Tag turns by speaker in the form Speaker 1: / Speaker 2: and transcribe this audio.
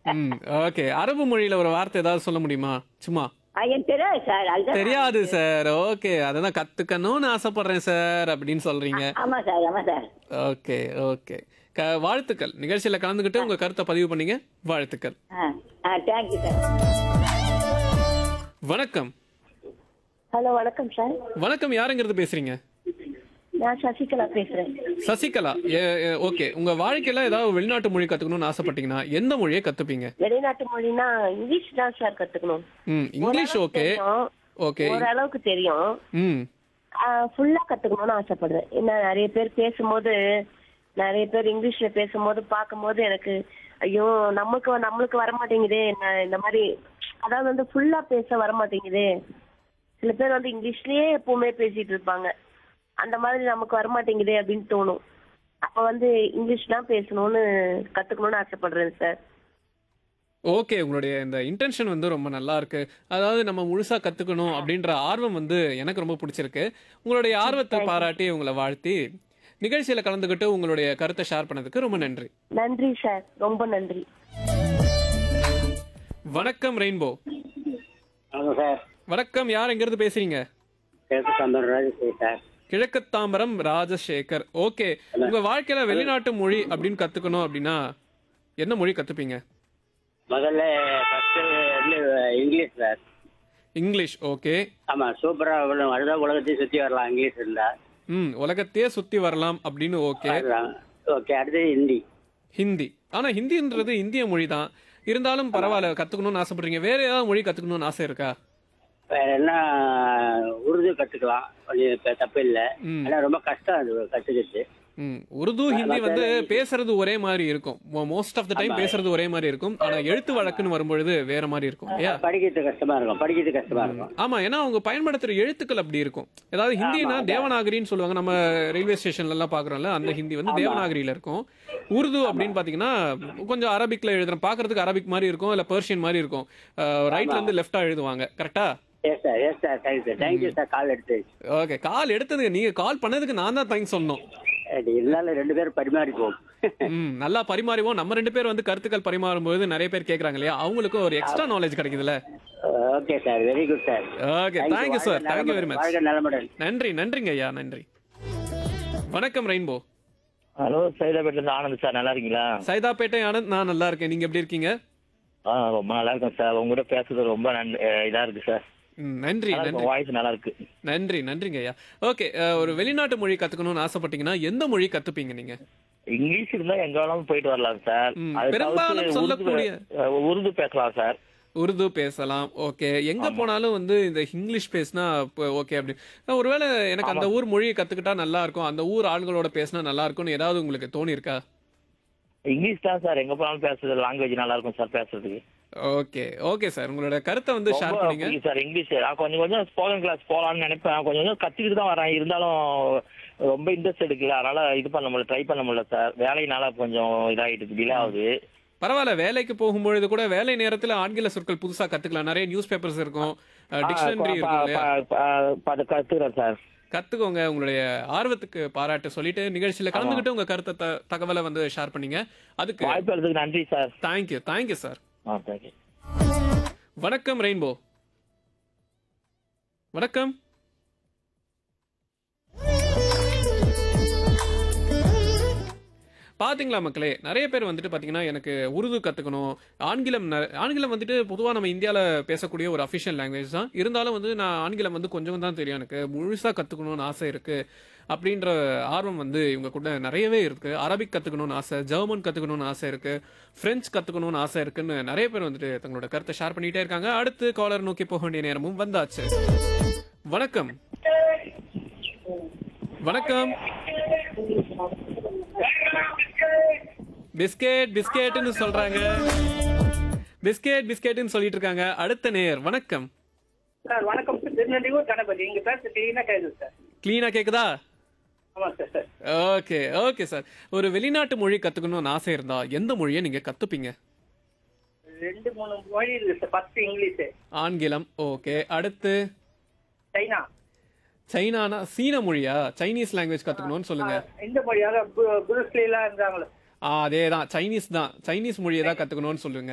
Speaker 1: ம் ஓகே அரபு மொழியில ஒரு வார்த்தை ஏதாவது சொல்ல முடியுமா சும்மா
Speaker 2: ஆ, எனக்கு தெரியாது சார் அதுதான்
Speaker 1: தெரியாது சார் ஓகே அதான் கத்துக்கணும்னு ஆசைப்படுறேன் சார் அப்படின்னு சொல்றீங்க
Speaker 2: ஆமா சார் ஆமா சார்
Speaker 1: ஓகே ஓகே க வாழ்த்துக்கள் நிகழ்ச்சியில கலந்துக்கிட்டு உங்க கருத்தை பதிவு பண்ணீங்க வாழ்த்துக்கள்
Speaker 2: ஆ ஆ தேங்க்யூ சார்
Speaker 1: வணக்கம்
Speaker 3: ஹலோ வணக்கம் சார்
Speaker 1: வணக்கம் யாருங்கிறது பேசுறீங்க
Speaker 3: நான் சசிகலா பேசுறேன்
Speaker 1: சசிகலா ஓகே உங்க வாழ்க்கையில ஏதாவது வெளிநாட்டு மொழி கத்துக்கணும்னு ஆசைப்பட்டீங்கன்னா எந்த மொழியை கத்துப்பீங்க
Speaker 3: வெளிநாட்டு மொழினா இங்கிலீஷ் தான் சார் கத்துக்கணும்
Speaker 1: ம் இங்கிலீஷ் ஓகே
Speaker 3: தெரியும்.
Speaker 1: ஓகே
Speaker 3: ஓரளவுக்கு தெரியும்
Speaker 1: ம்
Speaker 3: ஃபுல்லா கத்துக்கணும்னு ஆசைப்படுறேன் என்ன நிறைய பேர் பேசும்போது நிறைய பேர் இங்கிலீஷ்ல பேசும்போது பார்க்கும்போது எனக்கு ஐயோ நமக்கு நம்மளுக்கு வர மாட்டேங்குதே என்ன இந்த மாதிரி அதாவது வந்து ஃபுல்லா பேச வர மாட்டேங்குதே சில பேர் வந்து இங்கிலீஷ்லயே எப்பவுமே பேசிட்டு இருப்பாங்க அந்த மாதிரி நமக்கு வர மாட்டேங்குதே அப்படின்னு தோணும் அப்ப வந்து இங்கிலீஷ் தான் பேசணும்னு கத்துக்கணும்னு ஆசைப்படுறேன் சார்
Speaker 1: ஓகே உங்களுடைய இந்த இன்டென்ஷன் வந்து ரொம்ப நல்லா இருக்கு அதாவது நம்ம முழுசா கத்துக்கணும் அப்படின்ற ஆர்வம் வந்து எனக்கு ரொம்ப பிடிச்சிருக்கு உங்களுடைய ஆர்வத்தை பாராட்டி உங்களை வாழ்த்தி நிகழ்ச்சியில கலந்துக்கிட்டு உங்களுடைய கருத்தை ஷேர் பண்ணதுக்கு ரொம்ப நன்றி
Speaker 3: நன்றி சார் ரொம்ப நன்றி
Speaker 1: வணக்கம் ரெயின்போ
Speaker 4: வணக்கம் சார்
Speaker 1: வணக்கம் யார் எங்கிருந்து பேசுறீங்க
Speaker 4: கிழக்கு சந்தர் ராஜேஷ் சார்
Speaker 1: கிழக்கத்தாம்பரம் ராஜசேகர் ஓகே உங்க வாழ்க்கையில வெளிநாட்டு மொழி அப்படின்னு கத்துக்கணும் அப்படின்னா என்ன மொழி கத்துப்பீங்க
Speaker 4: முதல்ல ஃபர்ஸ்ட் வந்து இங்கிலீஷ் சார்
Speaker 1: இங்கிலீஷ் ஓகே
Speaker 4: ஆமா சூப்பரா அதுதான் உலகத்தையும் சுத்தி வரலாம் இங்கிலீஷ் இருந்தா
Speaker 1: ம் உலகத்தையே சுத்தி வரலாம் அப்படின்னு ஓகே
Speaker 4: ஓகே அடுத்து ஹிந்தி
Speaker 1: ஹிந்தி ஆனா ஹிந்தின்றது இந்திய மொழி தான் இருந்தாலும் பரவாயில்ல கத்துக்கணும்னு ஆசைப்படுறீங்க வேற ஏதாவது மொழி கத்துக்கணும்னு ஆசை இருக்கா
Speaker 4: வேற என்ன உருது கத்துக்கலாம் கொஞ்சம் இப்ப தப்பு இல்லை
Speaker 1: ம்.
Speaker 4: ஆனா ரொம்ப கஷ்டம் அது கத்துக்கிட்டு
Speaker 1: ம் உருது ஹிந்தி வந்து பேசுறது ஒரே மாதிரி இருக்கும் மோஸ்ட் ஆஃப் த டைம் பேசுறது ஒரே மாதிரி இருக்கும் ஆனா எழுத்து வழக்குன்னு வரும்பொழுது வேற மாதிரி இருக்கும் இல்லையா
Speaker 4: படிக்கிறது கஷ்டமா இருக்கும் படிக்கிறது கஷ்டமா இருக்கும்
Speaker 1: ஆமா ஏன்னா அவங்க பயன்படுத்துற எழுத்துக்கள் அப்படி இருக்கும் ஏதாவது ஹிந்தினா தேவநாகரின்னு சொல்லுவாங்க நம்ம ரயில்வே ஸ்டேஷன்ல எல்லாம் பாக்குறோம்ல அந்த ஹிந்தி வந்து தேவநாகரியில இருக்கும் உருது அப்படின்னு பாத்தீங்கன்னா கொஞ்சம் அரபிக்ல எழுதுறோம் பாக்குறதுக்கு அரபிக் மாதிரி இருக்கும் இல்ல பெர்ஷியன் மாதிரி இருக்கும் ரைட்ல இருந்து லெஃப்டா எழுதுவாங்க கரெக்டா
Speaker 4: yes sir yes sir thank you sir thank you sir call எடுத்து
Speaker 1: ஓகே கால் எடுத்ததுக்கு நீங்க கால் பண்ணதுக்கு நான் தான் தேங்க்ஸ் சொன்னோம்
Speaker 4: அது இருந்தாலும் ரெண்டு பேரும் பரிமாறிப்போம்
Speaker 1: ம் நல்லா பரிமாறிவோம் நம்ம ரெண்டு பேர் வந்து கருத்துக்கள் பரிமாறும்போது நிறைய பேர் கேக்குறாங்க இல்லையா அவங்களுக்கும் ஒரு எக்ஸ்ட்ரா நாலேஜ் கிடைக்குதுல்ல
Speaker 4: okay sir very good sir
Speaker 1: okay thank you sir thank you very much
Speaker 4: வாழ்க நலமுடன்
Speaker 1: நன்றி நன்றிங்க ஐயா நன்றி வணக்கம் ரெயின்போ
Speaker 5: ஹலோ சைதாபேட்ல இருந்து ஆனந்த் சார் நல்லா இருக்கீங்களா
Speaker 1: சைதாப்பேட்டை ஆனந்த் நான் நல்லா இருக்கேன் நீங்க எப்படி இருக்கீங்க
Speaker 5: ஆ ரொம்ப நல்லா இருக்கேன் சார் உங்ககிட்ட பேசுறது ரொம்ப நன்- அஹ் இதா இருக்கு சார்
Speaker 1: ம், நன்றி
Speaker 5: நல்லா
Speaker 1: நன்றி
Speaker 5: இருக்கு வாய்ஸ் நல்லா இருக்கு
Speaker 1: நன்றி நன்றிங்க ஐயா ஓகே ஒரு வெளிநாட்டு மொழி கத்துக்கணும்னு ஆசைப்பட்டீங்கன்னா எந்த மொழி கத்துப்பீங்க நீங்க
Speaker 5: இங்கிலீஷ் இருந்தா எங்க வேணாலும் போயிட்டு வரலாம் சார்
Speaker 1: ம்,
Speaker 5: அது
Speaker 1: பெரும்பாலும்
Speaker 5: தவிர்த்து
Speaker 1: சொல்லக்கூடிய-
Speaker 5: உருது அஹ், உருது பேசலாம் சார்
Speaker 1: உருது பேசலாம் ஓகே எங்க போனாலும் வந்து இந்த இங்கிலீஷ் பேசினா ஓகே அப்படி நான் ஒருவேளை எனக்கு அந்த ஊர் மொழியை கத்துக்கிட்டா நல்லா இருக்கும் அந்த ஊர் ஆள்களோட பேசினா நல்லா இருக்கும்னு ஏதாவது உங்களுக்கு தோணி இருக்கா
Speaker 5: இங்கிலீஷ் தான் சார் எங்க போனாலும் பேசுறது லாங்குவேஜ் நல்லா இருக்கும் சார் பேசுறதுக்கு
Speaker 1: ஓகே ஓகே சார் உங்களோட கருத்தை வந்து ஷேர்
Speaker 5: ரொம்ப
Speaker 1: பண்ணீங்க
Speaker 5: பிடிக்கும் சார் இங்கிலீஷ் நான் கொஞ்சம் கொஞ்சம் ஸ்போக்கன் கிளாஸ் போலாம்னு நினைப்பேன் கொஞ்சம் கொஞ்சம் கத்துக்கிட்டு தான் வரேன் இருந்தாலும் ரொம்ப இன்ட்ரெஸ்ட் எடுக்கல அதனால இது பண்ண முடியல ட்ரை பண்ண முடியல சார் வேலையினால கொஞ்சம் இதாயிட்டு டிலே ஆகுது
Speaker 1: பரவாயில்ல வேலைக்கு போகும்பொழுது கூட வேலை நேரத்துல ஆங்கில சொற்கள் புதுசா கத்துக்கலாம் நிறைய நியூஸ் பேப்பர்ஸ் இருக்கும் டிக்ஷனரி இருக்கும் இல்லையா
Speaker 5: கத்துக்கிறேன் சார்
Speaker 1: கத்துக்கோங்க உங்களுடைய ஆர்வத்துக்கு பாராட்டு சொல்லிட்டு நிகழ்ச்சியில கலந்துக்கிட்டு உங்க கருத்தை த- தகவலை வந்து ஷேர் பண்ணீங்க அதுக்கு
Speaker 5: வாய்ப்பு எடுத்ததுக்கு நன்றி சார்
Speaker 1: தேங்க்யூ தேங்க்யூ சார்
Speaker 5: ஆ தேங்க்யூ
Speaker 1: வணக்கம் ரெயின்போ வணக்கம் பாத்தீங்களா மக்களே நிறைய பேர் வந்துட்டு பாத்தீங்கன்னா எனக்கு உருது கத்துக்கணும் ஆங்கிலம் ந- ஆங்கிலம் வந்துட்டு பொதுவா நம்ம இந்தியால பேசக்கூடிய ஒரு அஃபிஷியல் லாங்குவேஜ் தான் இருந்தாலும் வந்து நான் ஆங்கிலம் வந்து கொஞ்சம் தான் தெரியும் எனக்கு முழுசா கத்துக்கணும்னு ஆசை இருக்கு அப்படின்ற ஆர்வம் வந்து இவங்க கூட நிறையவே இருக்கு அரபிக் கத்துக்கணும்னு ஆசை ஜெர்மன் கத்துக்கணும்னு ஆசை இருக்கு பிரெஞ்சு கத்துக்கணும்னு ஆசை இருக்குன்னு நிறைய பேர் வந்துட்டு தங்களோட கருத்தை ஷேர் பண்ணிட்டே இருக்காங்க அடுத்து காலர் நோக்கி போக வேண்டிய நேரமும் வந்தாச்சு வணக்கம் வணக்கம் பிஸ்கெட் பிஸ்கெட்னு சொல்றாங்க பிஸ்கெட் பிஸ்கெட்னு சொல்லிட்டு இருக்காங்க அடுத்த நேர் வணக்கம்
Speaker 6: சார் வணக்கம் சார் திருநெல்வேலூர் கணபதி இங்க பேச கிளீனா கேக்குது சார்
Speaker 1: கிளீனா கேக்குதா
Speaker 6: ஆமா sir sir
Speaker 1: okay okay sir ஒரு வெளிநாட்டு மொழி கத்துக்கணும்னு ஆசை இருந்தா எந்த மொழியை நீங்க கத்துப்பீங்க
Speaker 6: ரெண்டு மூணு மொழி இருக்கு சார் ஃபர்ஸ்ட் இங்கிலீஷ்
Speaker 1: ஆங்கிலம் ஓகே அடுத்து
Speaker 6: சைனா
Speaker 1: சைனானா சீன மொழியா சைனீஸ் லாங்குவேஜ் கத்துக்கணும்னு சொல்லுங்க
Speaker 6: இந்த மொழியாக புருஸ்லி எல்லாம் இருந்தாங்களே
Speaker 1: ஆ அதே தான் சைனீஸ் தான் சைனீஸ் மொழியை தான் கத்துக்கணும்னு சொல்லுங்க